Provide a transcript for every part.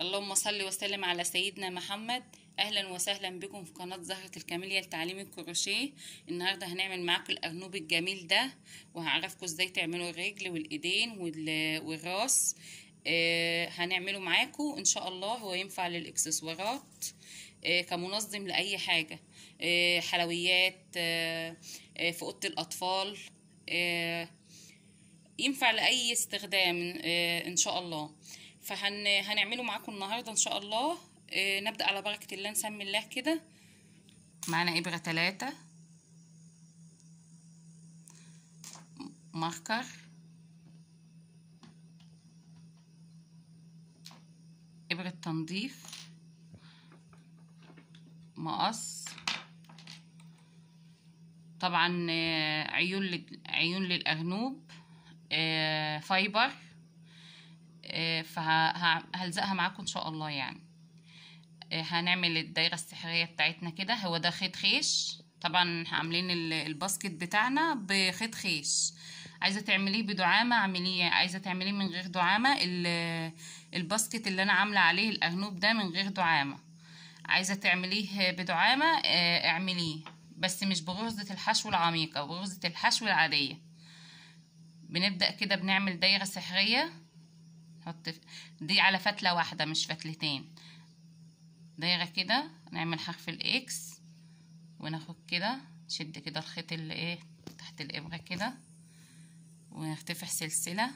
اللهم صل وسلم على سيدنا محمد اهلا وسهلا بكم في قناه زهره الكاميليا لتعليم الكروشيه النهارده هنعمل معاكم الارنوب الجميل ده وهعرفكم ازاي تعملوا الرجل والايدين وال- والراس آه، هنعمله معاكم ان شاء الله هو ينفع للاكسسوارات آه، كمنظم لاي حاجه آه، حلويات آه، آه، في اوضه الاطفال آه، ينفع لأي استخدام آه، إن شاء الله فهنعمله معاكم النهاردة إن شاء الله آه، نبدأ على بركة الله نسمي الله كده معانا إبرة تلاتة ماركر إبرة تنظيف مقص طبعا آه، عيون لل- عيون للأرنوب آه، فايبر فهلزقها معاكم ان شاء الله يعني آه، هنعمل الدايره السحريه بتاعتنا كده هو ده خيط خيش طبعا عاملين ال- الباسكت بتاعنا بخيط خيش عايزه تعمليه بدعامه اعمليه عايزه تعمليه من غير دعامه ال- الباسكت اللي انا عامله عليه الارنوب ده من غير دعامه عايزه تعمليه بدعامه آه، اعمليه بس مش بغرزه الحشو العميقه بغرزه الحشو العاديه بنبدأ كده بنعمل دايرة سحرية نحط دي على فتلة واحدة مش فتلتين دايرة كده نعمل حرف الاكس وناخد كده نشد كده الخيط اللي ايه تحت الابرة كده ونرتفع سلسلة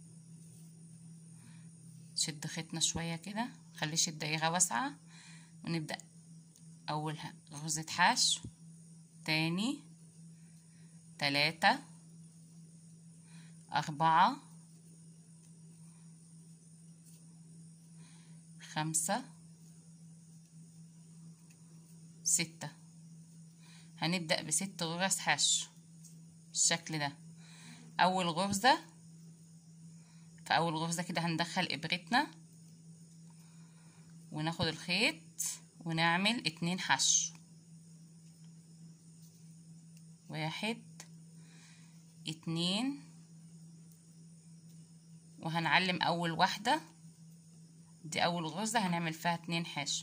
نشد خيطنا شوية كده نخليش الدايرة واسعة ونبدأ أول غرزة حشو تاني تلاتة أربعة خمسة ستة هنبدأ بست غرز حشو بالشكل ده أول غرزة في أول غرزة كده هندخل إبرتنا وناخد الخيط ونعمل اتنين حشو واحد اتنين وهنعلم اول واحدة دي اول غرزة هنعمل فيها اتنين حشو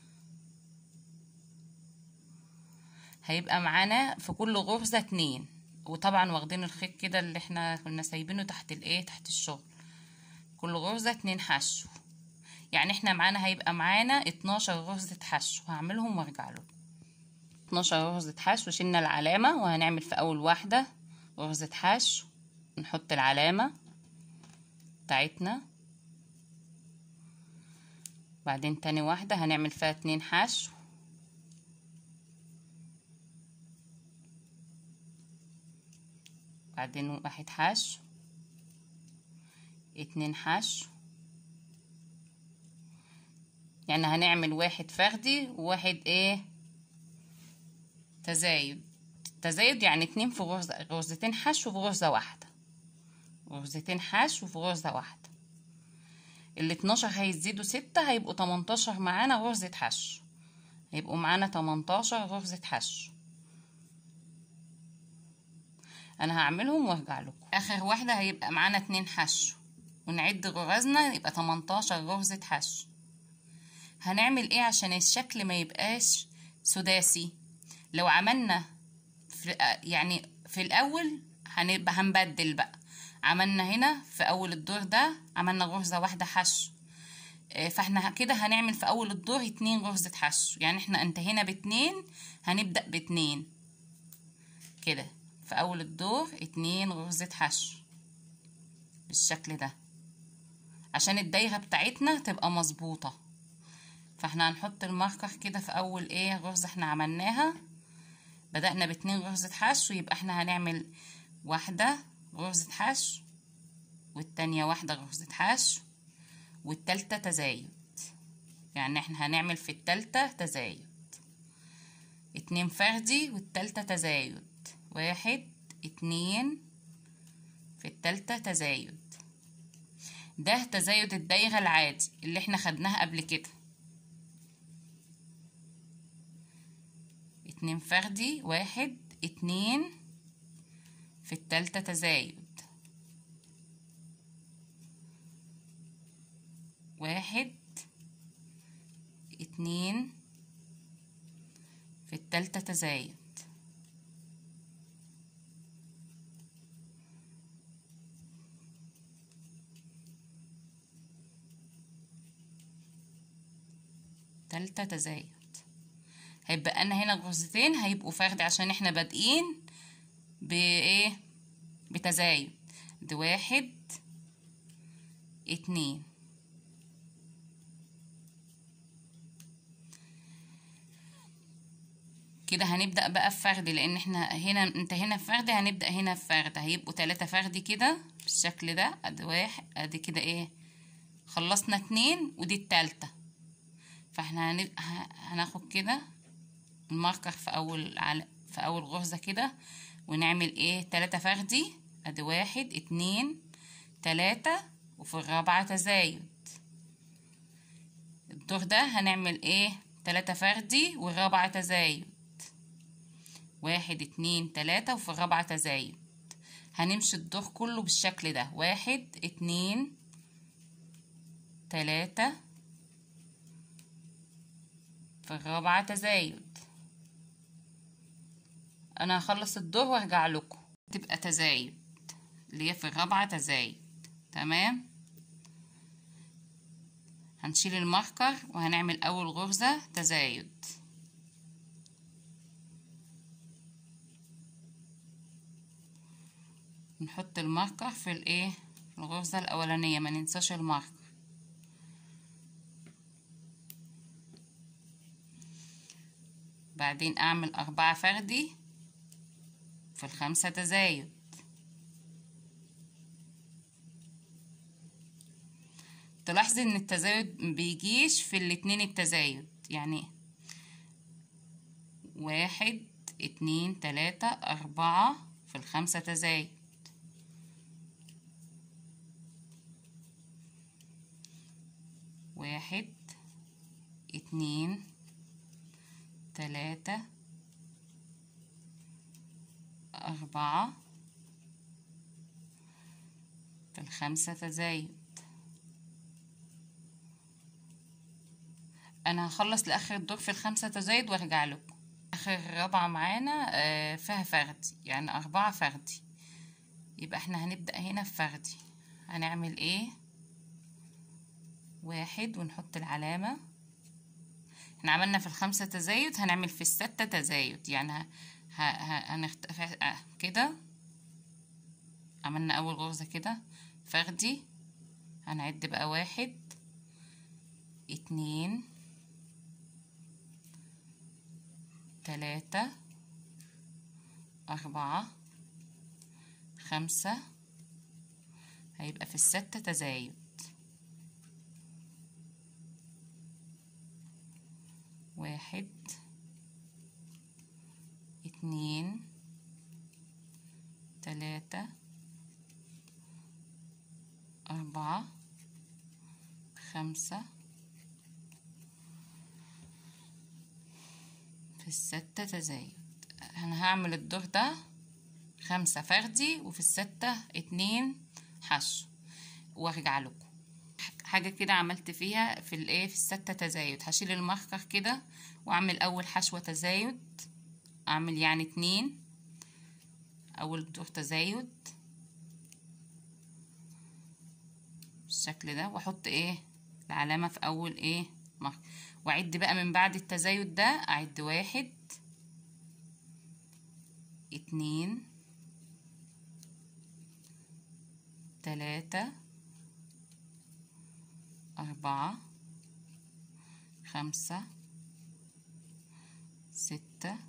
هيبقى معانا في كل غرزة اتنين وطبعا واخدين الخيط كده اللي احنا كنا سايبينه تحت الايه تحت الشغل كل غرزة اتنين حشو يعني احنا معانا هيبقى معانا اتناشر غرزة حشو هعملهم وارجع لكم اتناشر غرزة حشو شلنا العلامة وهنعمل في اول واحدة غرزة حشو نحط العلامة بتاعتنا بعدين تاني واحدة هنعمل فيها اتنين حشو بعدين واحد حشو اتنين حشو يعني هنعمل واحد فردي وواحد ايه تزايد تزايد يعني اتنين في غرزة غرزتين حشو في غرزة واحدة غرزتين حشو في غرزة واحدة ال 12 هيزيدوا ستة هيبقوا 18 معانا غرزة حشو هيبقوا معانا 18 غرزة حشو انا هعملهم وارجع لكم اخر واحدة هيبقى معانا اتنين حشو ونعد غرزنا يبقى 18 غرزة حشو هنعمل ايه عشان الشكل ما يبقاش سداسي لو عملنا في يعني في الاول هنبقى هنبدل بقى عملنا هنا في اول الدور ده عملنا غرزة واحدة حشو آه، فاحنا كده هنعمل في اول الدور اتنين غرزة حشو يعني احنا انتهينا باتنين هنبدأ باتنين كده في اول الدور اتنين غرزة حشو بالشكل ده عشان الدايرة بتاعتنا تبقى مظبوطة فاحنا هنحط الماركر كده في اول ايه غرزة احنا عملناها بدأنا باتنين غرزة حشو يبقى احنا هنعمل واحدة غرزة حشو والتانية واحدة غرزة حشو والتالتة تزايد يعني احنا هنعمل في التالتة تزايد اتنين فردي والتالتة تزايد واحد اتنين في التالتة تزايد ده تزايد الدايرة العادي اللي احنا خدناها قبل كده اتنين فردي واحد اتنين في التالتة تزايد واحد اتنين في التالتة تزايد تالتة تزايد هيبقى لنا هنا غرزتين هيبقوا فردي عشان احنا بادئين بايه بتزايد دي واحد اتنين كده هنبدأ بقى في فردي لان احنا هنا انتهينا في فردي هنبدأ هنا في فرد هيبقوا تلاتة فردي كده بالشكل ده ادي واحد ادي كده ايه خلصنا اتنين ودي التالتة فاحنا هن- ه- هناخد كده الماركر في اول على في اول غرزة كده ونعمل ايه تلاتة فردي ادي واحد اتنين تلاتة وفي الرابعة تزايد الدور ده هنعمل ايه تلاتة فردي والرابعة تزايد واحد اتنين تلاتة وفي الرابعة تزايد هنمشي الدور كله بالشكل ده واحد اتنين تلاتة في الرابعة تزايد انا هخلص الدور وارجع لكم تبقى تزايد اللي هي في الرابعة تزايد تمام هنشيل الماركر وهنعمل اول غرزة تزايد نحط الماركر في الايه في الغرزة الاولانية ما ننساش الماركر بعدين اعمل اربعة فردي في الخمسة تزايد تلاحظي ان التزايد مبيجيش في الاتنين التزايد يعني واحد اتنين تلاتة اربعة في الخمسة تزايد واحد اتنين تلاتة أربعة في الخمسة تزايد أنا هخلص لآخر الدور في الخمسة تزايد وارجع لكم آخر رابعة معانا آه، فيها فردي يعني أربعة فردي يبقى احنا هنبدأ هنا في فردي هنعمل ايه واحد ونحط العلامة احنا عملنا في الخمسة تزايد هنعمل في الستة تزايد يعني ه... ه... ه... هنختفي اه كده عملنا أول غرزة كده فردي هنعد بقى واحد اتنين تلاتة أربعة خمسة هيبقى في الستة تزايد واحد اتنين تلاتة أربعة خمسة في الستة تزايد أنا هعمل الدور ده خمسة فردي وفي الستة اتنين حشو وارجع لكم حاجة كده عملت فيها في الايه في الستة تزايد هشيل الماركر كده واعمل اول حشوة تزايد اعمل يعني اتنين اول دور تزايد بالشكل ده واحط ايه العلامة في اول ايه ماركر واعد بقى من بعد التزايد ده اعد واحد اتنين تلاتة أربعة خمسة ستة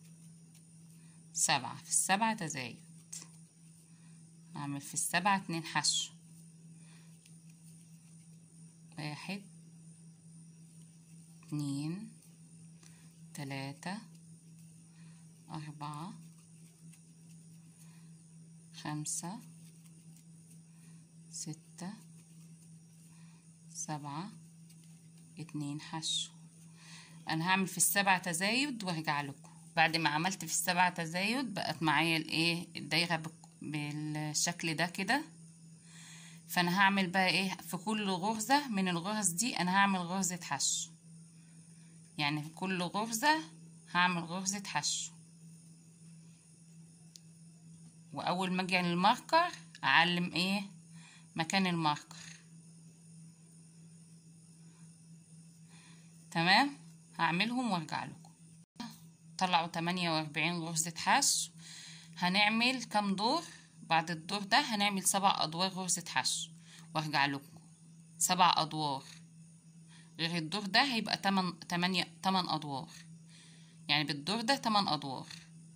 سبعة في السبعة تزايد أعمل في السبعة اتنين حشو واحد اتنين تلاتة أربعة خمسة ستة سبعة اتنين حشو انا هعمل في السبع تزايد وارجع لكم بعد ما عملت في السبع تزايد بقت معايا الايه الدايره بك- بالشكل ده كده فانا هعمل بقى ايه في كل غرزه من الغرز دي انا هعمل غرزه حشو يعني في كل غرزة هعمل غرزة حشو واول ما اجي للماركر اعلم ايه مكان الماركر تمام هعملهم وارجع لكم طلعوا 48 غرزة حشو هنعمل كام دور بعد الدور ده هنعمل سبع ادوار غرزة حشو وارجع لكم سبع ادوار غير الدور ده هيبقى تمن تمانية تمن ادوار يعني بالدور ده تمن ادوار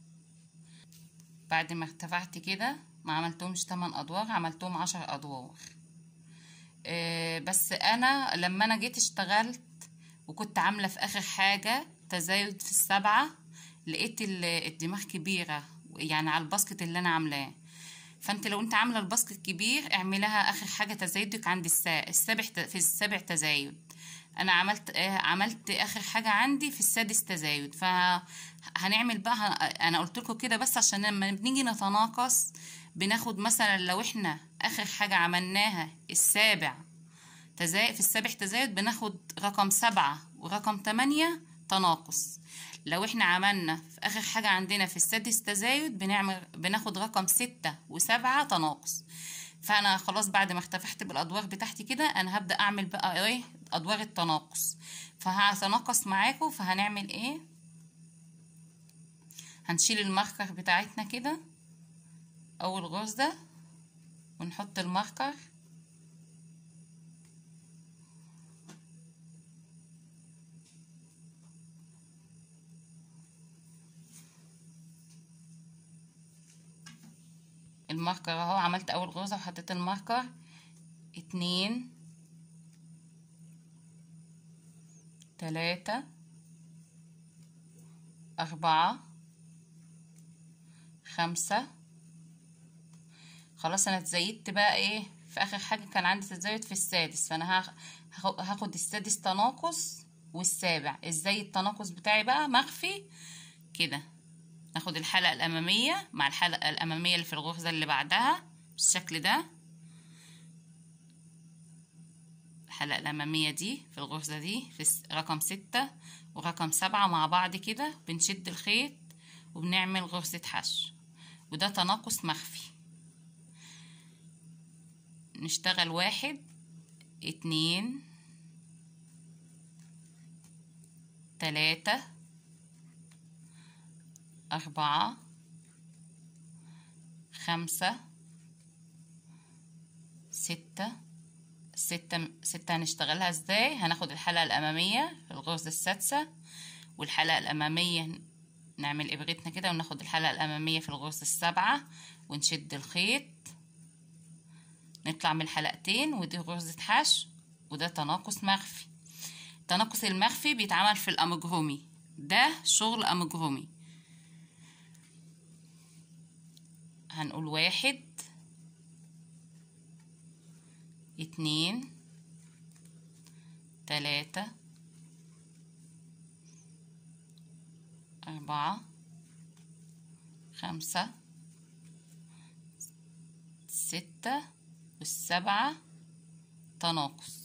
بعد ما ارتفعت كده ما عملتهمش تمن ادوار عملتهم عشر ادوار أه بس انا لما انا جيت اشتغلت وكنت عاملة في اخر حاجة تزايد في السبعة لقيت الدماغ كبيرة يعني على الباسكت اللي انا عاملاه فانت لو انت عامله الباسكت كبير اعملها اخر حاجه تزايدك عند السابع في السابع تزايد انا عملت عملت اخر حاجه عندي في السادس تزايد فهنعمل بقى انا قلت لكم كده بس عشان لما بنيجي نتناقص بناخد مثلا لو احنا اخر حاجه عملناها السابع تزايد في السابع تزايد بناخد رقم سبعة ورقم تمانية تناقص لو احنا عملنا في اخر حاجة عندنا في السادس تزايد بنعمل بناخد رقم ستة وسبعة تناقص فانا خلاص بعد ما ارتفعت بالادوار بتاعتي كده انا هبدا اعمل بقى ايه ادوار التناقص فهتناقص معاكم فهنعمل ايه هنشيل الماركر بتاعتنا كده اول غرزه ونحط الماركر الماركر اهو عملت اول غرزة وحطيت الماركر اتنين تلاتة اربعة خمسة خلاص انا اتزيدت بقى ايه في اخر حاجة كان عندي تزايد في السادس فانا هاخد السادس تناقص والسابع ازاي التناقص بتاعي بقى مخفي كده ناخد الحلقة الأمامية مع الحلقة الأمامية اللي في الغرزة اللي بعدها بالشكل ده الحلقة الأمامية دي في الغرزة دي في رقم ستة ورقم سبعة مع بعض كده بنشد الخيط وبنعمل غرزة حشو وده تناقص مخفي نشتغل واحد اتنين تلاتة أربعة خمسة ستة ستة ستة هنشتغلها ازاي هناخد الحلقة الأمامية في الغرزة السادسة والحلقة الأمامية نعمل إبرتنا كده وناخد الحلقة الأمامية في الغرزة السابعة ونشد الخيط نطلع من الحلقتين ودي غرزة حشو وده تناقص مخفي التناقص المخفي بيتعمل في الأمجرومي ده شغل أمجرومي هنقول واحد اتنين تلاتة أربعة خمسة ستة والسبعة تناقص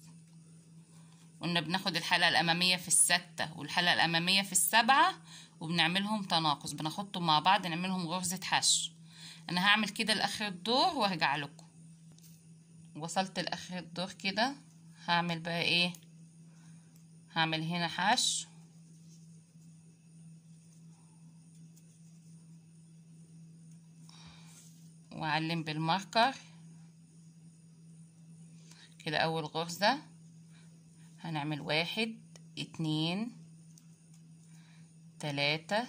قلنا بناخد الحلقة الأمامية في الستة والحلقة الأمامية في السبعة وبنعملهم تناقص بناخدهم مع بعض نعملهم غرزة حشو انا هعمل كده لاخر الدور وارجع لكم وصلت لاخر الدور كده هعمل بقى ايه هعمل هنا حشو واعلم بالماركر كده اول غرزة هنعمل واحد اتنين تلاتة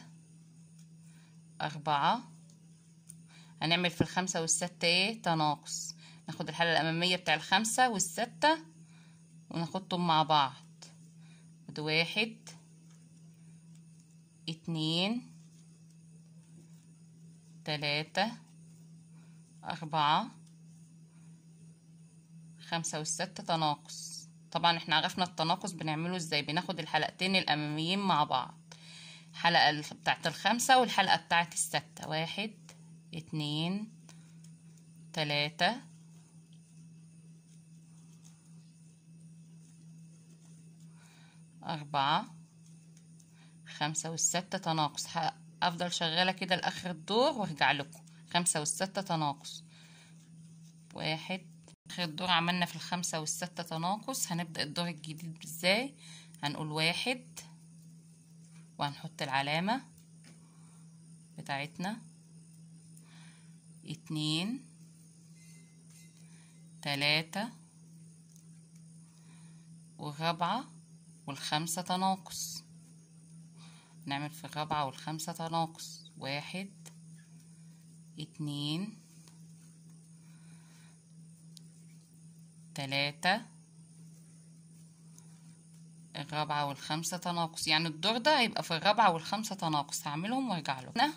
اربعة هنعمل في الخمسة والستة ايه تناقص ناخد الحلقة الأمامية بتاع الخمسة والستة وناخدهم مع بعض ادي واحد اتنين تلاتة أربعة خمسة والستة تناقص طبعا احنا عرفنا التناقص بنعمله ازاي بناخد الحلقتين الأماميين مع بعض الحلقة بتاعت الخمسة والحلقة بتاعت الستة واحد اتنين تلاتة أربعة خمسة والستة تناقص افضل شغالة كده لاخر الدور وارجع لكم خمسة والستة تناقص واحد اخر الدور عملنا في الخمسة والستة تناقص هنبدأ الدور الجديد ازاي هنقول واحد وهنحط العلامة بتاعتنا اتنين تلاتة والرابعة والخمسة تناقص نعمل في الرابعة والخمسة تناقص واحد اتنين تلاتة الرابعة والخمسة تناقص يعني الدور ده هيبقى في الرابعة والخمسة تناقص هعملهم وارجع له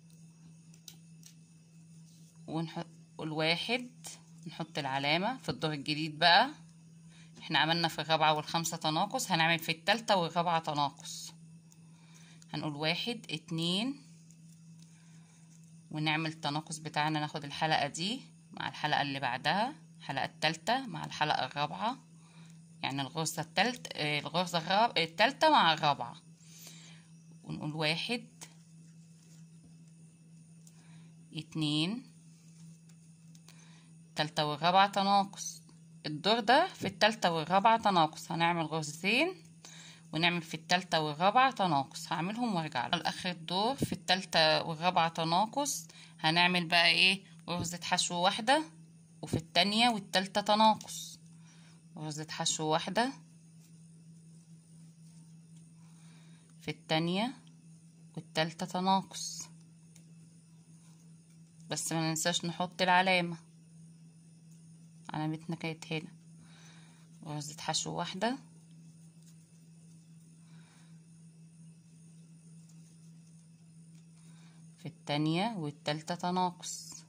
ونحط الواحد نحط العلامة في الدور الجديد بقى احنا عملنا في الرابعة والخمسة تناقص هنعمل في التالتة والرابعة تناقص هنقول واحد اتنين ونعمل التناقص بتاعنا ناخد الحلقة دي مع الحلقة اللي بعدها الحلقة التالتة مع الحلقة الرابعة يعني الغرزة التالت الغرزة الراب... التالتة مع الرابعة ونقول واحد اتنين التالتة والرابعة تناقص الدور ده في التالتة والرابعة تناقص هنعمل غرزتين ونعمل في التالتة والرابعة تناقص هعملهم وارجع لاخر الدور في التالتة والرابعة تناقص هنعمل بقى ايه غرزة حشو واحدة وفي التانية والتالتة تناقص غرزة حشو واحدة في التانية والتالتة تناقص بس ما ننساش نحط العلامة علامتنا كانت هنا غرزة حشو واحدة في التانية والتالتة تناقص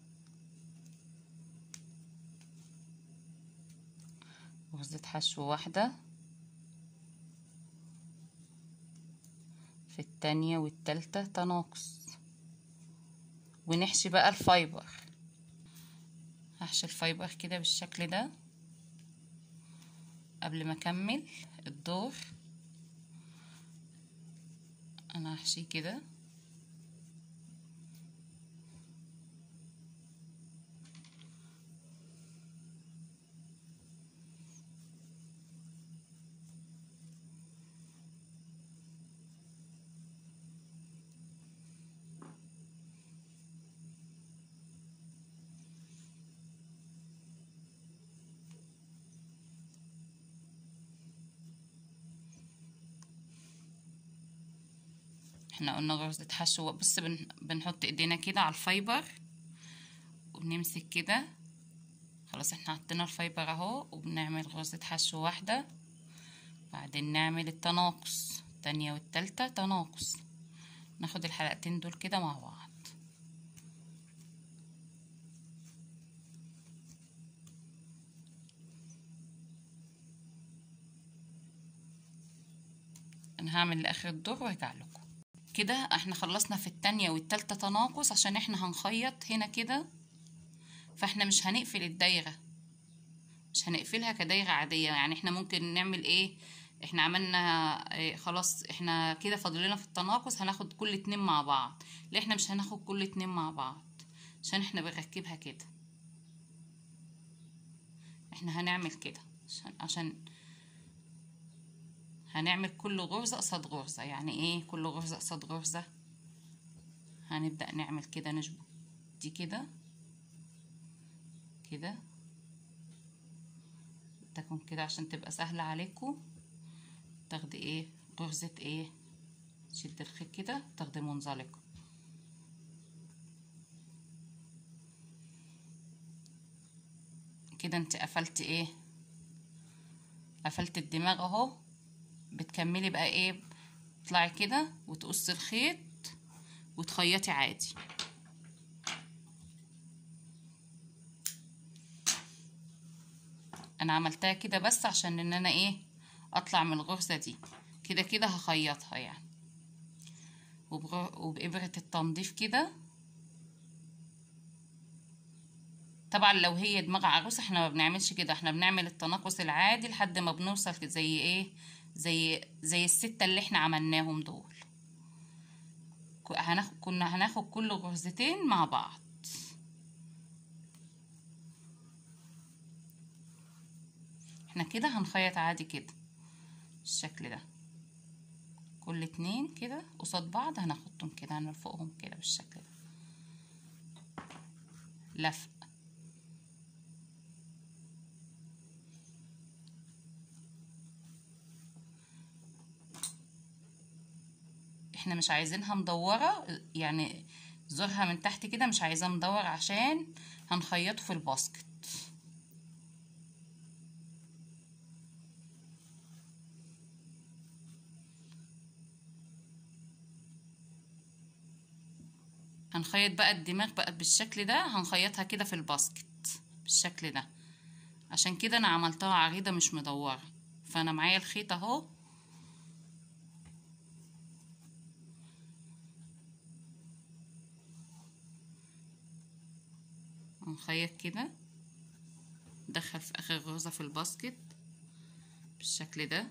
غرزة حشو واحدة في التانية والتالتة تناقص ونحشي بقى الفايبر هحشي الفايبر كده بالشكل ده قبل ما اكمل الدور انا هحشيه كده احنا قلنا غرزة حشو بص بن... بنحط ايدينا كده على الفايبر وبنمسك كده خلاص احنا حطينا الفايبر اهو وبنعمل غرزة حشو واحدة بعدين نعمل التناقص التانية والتالتة تناقص ناخد الحلقتين دول كده مع بعض انا هعمل لاخر الدور وارجع لكم كده احنا خلصنا في التانية والتالتة تناقص عشان احنا هنخيط هنا كده فاحنا مش هنقفل الدايرة مش هنقفلها كدايرة عادية يعني احنا ممكن نعمل ايه احنا عملنا ايه خلاص احنا كده فاضلنا في التناقص هناخد كل اتنين مع بعض ليه احنا مش هناخد كل اتنين مع بعض عشان احنا بنركبها كده احنا هنعمل كده عشان, عشان هنعمل كل غرزة قصاد غرزة يعني ايه كل غرزة قصاد غرزة هنبدأ نعمل كده نشبك دي كده كده تكون كده عشان تبقى سهلة عليكم تاخدي ايه غرزة ايه شد الخيط كده تاخدي منزلقة كده انت قفلت ايه قفلت الدماغ اهو بتكملي بقى ايه تطلعي كده وتقصي الخيط وتخيطي عادي انا عملتها كده بس عشان ان انا ايه اطلع من الغرزة دي كده كده هخيطها يعني وبإبرة التنظيف كده طبعا لو هي دماغ عروسة احنا ما بنعملش كده احنا بنعمل التناقص العادي لحد ما بنوصل زي ايه زي زي الستة اللي احنا عملناهم دول هناخد كنا هناخد كل غرزتين مع بعض احنا كده هنخيط عادي كده بالشكل ده كل اتنين كده قصاد بعض هناخدهم كده هنرفقهم كده بالشكل ده لفق احنا مش عايزينها مدورة يعني زورها من تحت كده مش عايزاه مدور عشان هنخيطه في الباسكت هنخيط بقى الدماغ بقى بالشكل ده هنخيطها كده في الباسكت بالشكل ده عشان كده انا عملتها عريضة مش مدورة فانا معايا الخيط اهو هنخيط كده ندخل في اخر غرزة في الباسكت بالشكل ده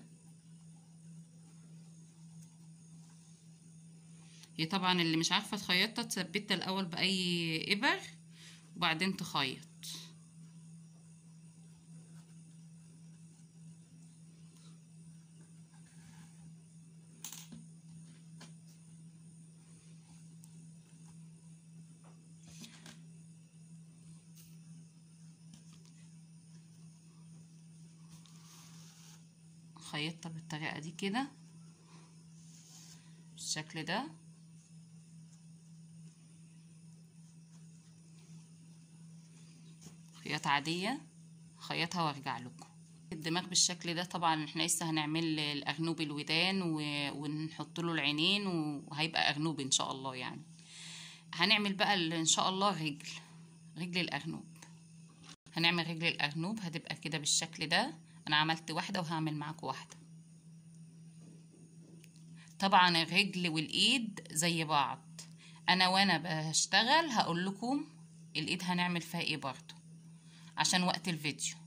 هي طبعا اللي مش عارفة تخيطها تثبتها الاول باي ابر وبعدين تخيط خيطها بالطريقة دي كده بالشكل ده خياطة عادية خيطها وارجع لكم الدماغ بالشكل ده طبعا احنا لسه هنعمل الارنوب الودان و... ونحط له العينين وهيبقى ارنوب ان شاء الله يعني هنعمل بقى ال... ان شاء الله رجل رجل الارنوب هنعمل رجل الارنوب هتبقى كده بالشكل ده انا عملت واحده وهعمل معاكم واحده طبعا الرجل والايد زي بعض انا وانا بشتغل هقول لكم الايد هنعمل فيها ايه برضو عشان وقت الفيديو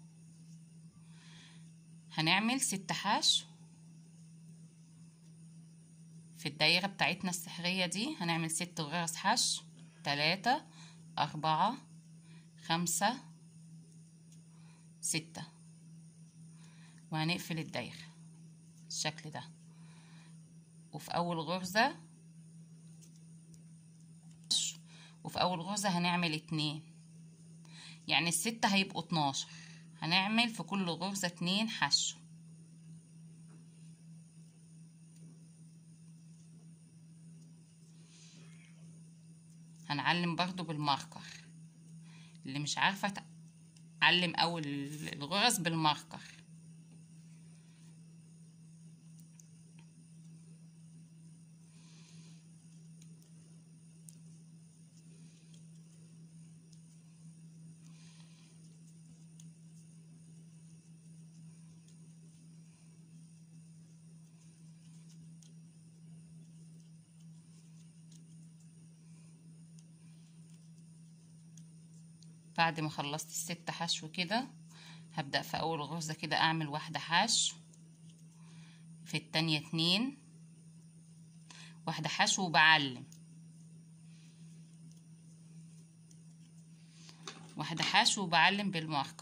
هنعمل ست حشو في الدايرة بتاعتنا السحرية دي هنعمل ست غرز حشو تلاتة أربعة خمسة ستة وهنقفل الدايرة بالشكل ده وفي أول غرزة وفي أول غرزة هنعمل اتنين يعني الستة هيبقوا اتناشر هنعمل في كل غرزة اتنين حشو هنعلم برضو بالماركر اللي مش عارفة تعلم أول الغرز بالماركر بعد ما خلصت الست حشو كده هبدأ في أول غرزة كده أعمل واحدة حشو في التانية اتنين واحدة حشو وبعلم واحدة حشو وبعلم بالماركر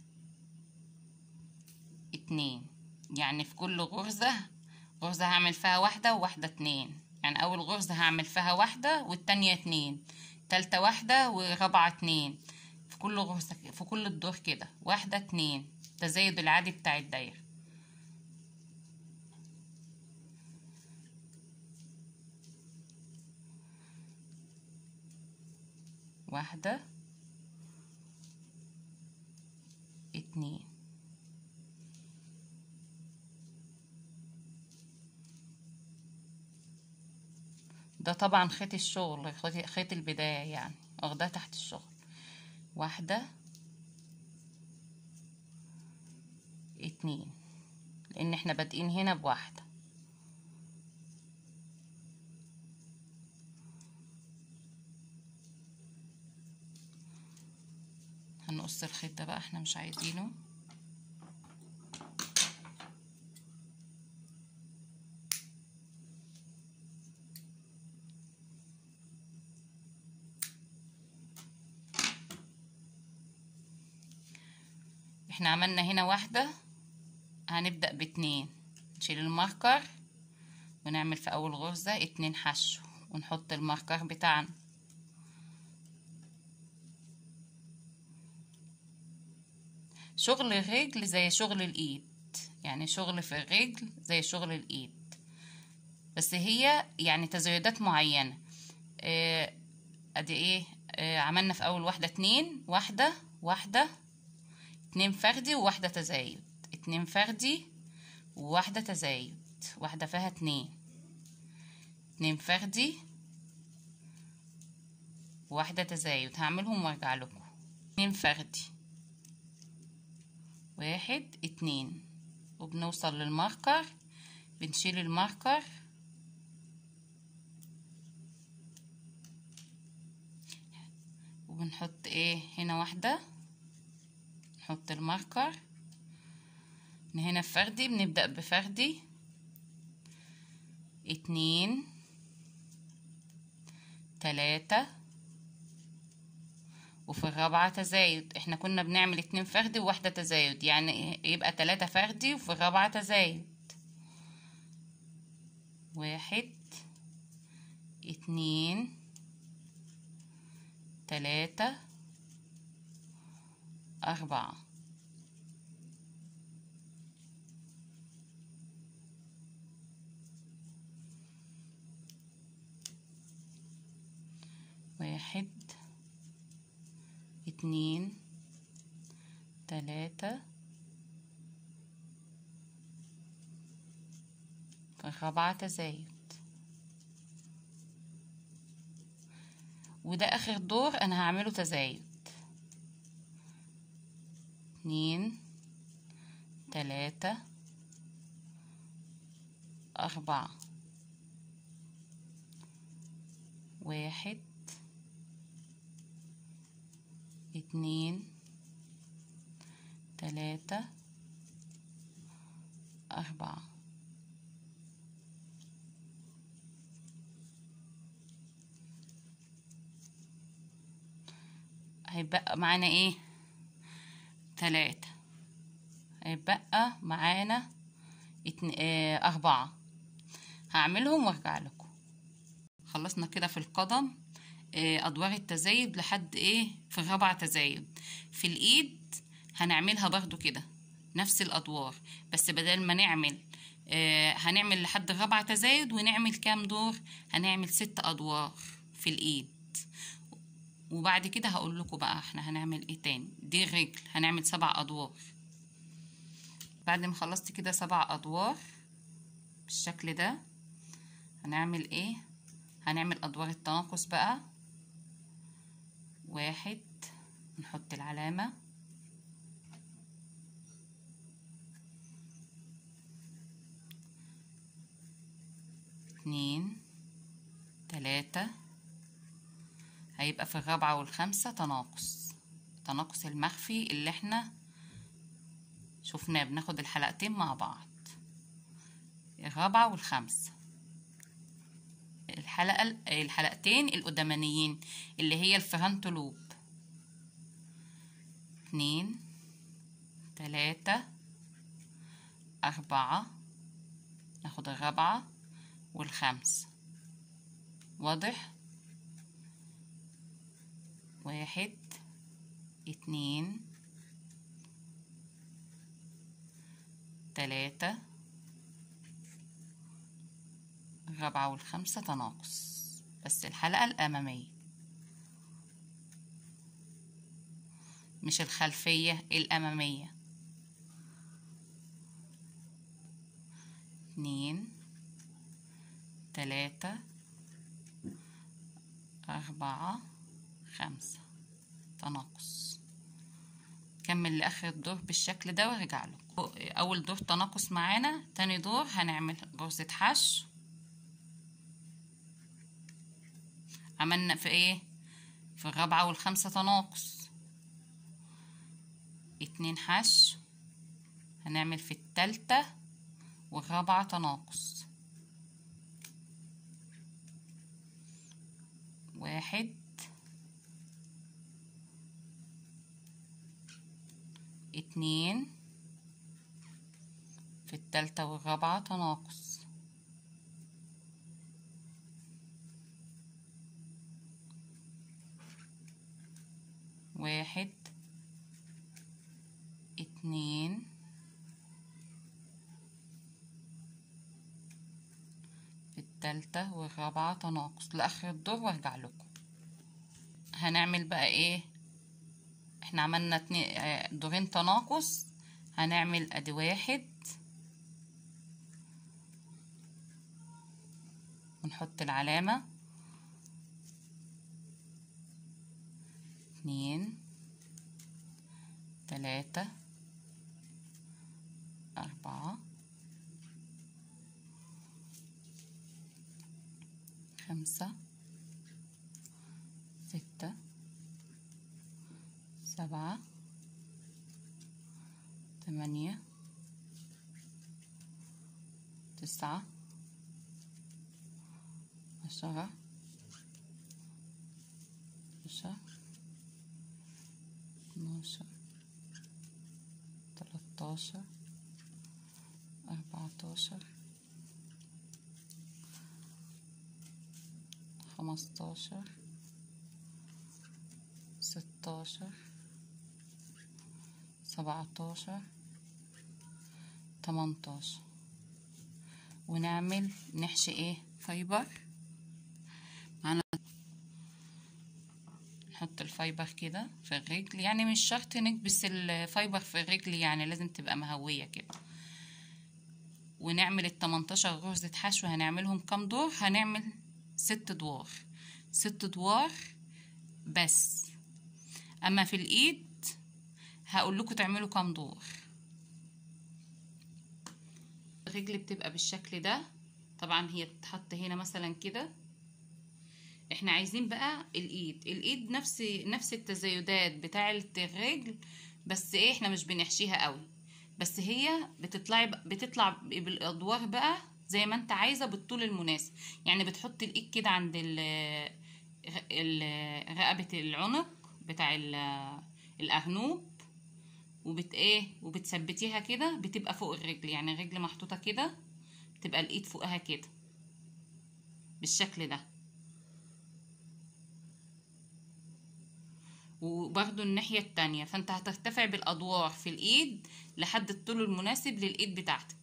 اتنين يعني في كل غرزة غرزة هعمل فيها واحدة وواحدة اتنين يعني أول غرزة هعمل فيها واحدة والتانية اتنين تالتة واحدة ورابعة اتنين في كل غرزة في كل الدور كده واحدة اتنين تزايد العادي بتاع الدايرة واحدة اتنين ده طبعا خيط الشغل خيط البداية يعني واخداه تحت الشغل واحدة اتنين لان احنا بادئين هنا بواحدة هنقص الخيط ده بقى احنا مش عايزينه احنا عملنا هنا واحدة هنبدأ باتنين نشيل الماركر ونعمل في اول غرزة اتنين حشو ونحط الماركر بتاعنا شغل الرجل زي شغل الايد يعني شغل في الرجل زي شغل الايد بس هي يعني تزايدات معينة اه ادي ايه اه عملنا في اول واحدة اتنين واحدة واحدة اتنين فردي وواحدة تزايد اتنين فردي وواحدة تزايد واحدة فيها اتنين اتنين فردي وواحدة تزايد هعملهم وارجع لكم اتنين فردي واحد اتنين وبنوصل للماركر بنشيل الماركر وبنحط ايه هنا واحدة نحط الماركر من هنا فردي بنبدأ بفردي اتنين تلاتة وفي الرابعة تزايد احنا كنا بنعمل اتنين فردي وواحدة تزايد يعني يبقى تلاتة فردي وفي الرابعة تزايد واحد اتنين تلاتة أربعة واحد اتنين تلاتة في الرابعة تزايد وده اخر دور انا هعمله تزايد اتنين تلاتة اربعة واحد اتنين تلاتة أربعة هيبقى معانا ايه تلاتة هيبقى معانا اتن... اه أربعة هعملهم وارجع لكم خلصنا كده في القدم اه أدوار التزايد لحد ايه في الرابعة تزايد في الإيد هنعملها برضو كده نفس الأدوار بس بدل ما نعمل اه هنعمل لحد الرابعة تزايد ونعمل كام دور هنعمل ست أدوار في الإيد وبعد كده هقول لكم بقى احنا هنعمل ايه تاني دي الرجل هنعمل سبع ادوار بعد ما خلصت كده سبع ادوار بالشكل ده هنعمل ايه هنعمل ادوار التناقص بقى واحد نحط العلامة اتنين تلاتة هيبقى في الرابعة والخامسة تناقص التناقص المخفي اللي احنا شفناه بناخد الحلقتين مع بعض الرابعة والخامسة الحلقة الحلقتين القدامانيين اللي هي الفرنت لوب اتنين تلاتة أربعة ناخد الرابعة والخامسة واضح واحد اتنين تلاتة الرابعة والخامسة تناقص بس الحلقة الأمامية مش الخلفية الأمامية اتنين تلاتة أربعة خمسة تناقص كمل لآخر الدور بالشكل ده وارجع له أول دور تناقص معانا تاني دور هنعمل غرزة حشو عملنا في ايه في الرابعة والخامسة تناقص اتنين حشو هنعمل في التالتة والرابعة تناقص واحد اتنين في التالتة والرابعة تناقص واحد اتنين في التالتة والرابعة تناقص لآخر الدور وارجع لكم هنعمل بقى ايه احنا عملنا اتنين اه دورين تناقص هنعمل ادي واحد ونحط العلامة اتنين تلاتة أربعة خمسة ستة سبعة تمانية تسعة عشرة عشرة اتناشر تلاتاشر أربعتاشر خمستاشر ستاشر سبعتاشر تمنتاشر ونعمل نحشي ايه فايبر معانا نحط الفايبر كده في الرجل يعني مش شرط نكبس الفايبر في الرجل يعني لازم تبقى مهوية كده ونعمل التمنتاشر غرزة حشو هنعملهم كام دور هنعمل ست ادوار ست ادوار بس اما في الايد هقول لكم تعملوا كام دور الرجل بتبقى بالشكل ده طبعا هي تتحط هنا مثلا كده احنا عايزين بقى الايد الايد نفس نفس التزايدات بتاعه الرجل بس ايه احنا مش بنحشيها قوي بس هي بتطلع بتطلع بالادوار بقى زي ما انت عايزه بالطول المناسب يعني بتحط الايد كده عند رقبه العنق بتاع الارنوب وبت ايه وبتثبتيها كده بتبقى فوق الرجل يعني الرجل محطوطه كده تبقى الايد فوقها كده بالشكل ده وبرضو الناحية التانية فانت هترتفع بالادوار في الايد لحد الطول المناسب للايد بتاعتك